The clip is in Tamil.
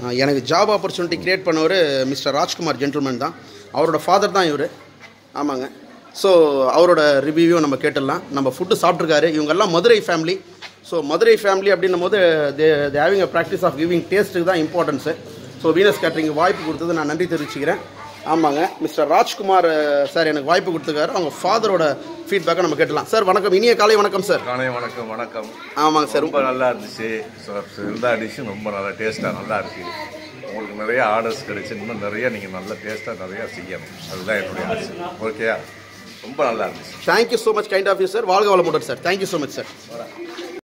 அஹ் எனக்கு ஜாப் ஆப்பர்ச்சுனிட்டி கிரியேட் பண்ணவர் மிஸ்டர் ராஜ்குமார் ஜென்டில்மேன் தான் அவரோட ஃபாதர் தான் இவர் ஆமாங்க ஸோ அவரோட ரிவ்யூவும் நம்ம கேட்டுடலாம் நம்ம ஃபுட்டு சாப்பிட்ருக்காரு இவங்கெல்லாம் Madurai family so Madurai family அப்படின்னும் போது they they having a practice of giving டேஸ்ட்டுக்கு தான் இம்பார்ட்டன்ஸு ஸோ வீனஸ் கேட்ரிங் வாய்ப்பு கொடுத்தது நான் நன்றி தெரிவிச்சுக்கிறேன் ஆமாங்க மிஸ்டர் ராஜ்குமார் சார் எனக்கு வாய்ப்பு கொடுத்துருக்காரு அவங்க ஃபாதரோட ஃபீட்பேக்கை நம்ம கேட்டலாம் சார் வணக்கம் இனிய காலை வணக்கம் சார் காலை வணக்கம் வணக்கம் ஆமாங்க சார் ரொம்ப நல்லா இருந்துச்சு ஸோ எல்லா டிஷ்ஷும் ரொம்ப நல்லா டேஸ்ட்டாக நல்லா இருக்கு உங்களுக்கு நிறைய ஆர்டர்ஸ் கிடைச்சு இன்னும் நிறைய நீங்கள் நல்ல டேஸ்ட்டாக நிறையா செய்யணும் அதுதான் என்னுடைய ஆசை ஓகேயா ரொம்ப நல்லா இருந்துச்சு thank you so much kind of you sir வாழ்க வளமுடன் sir thank you so much sir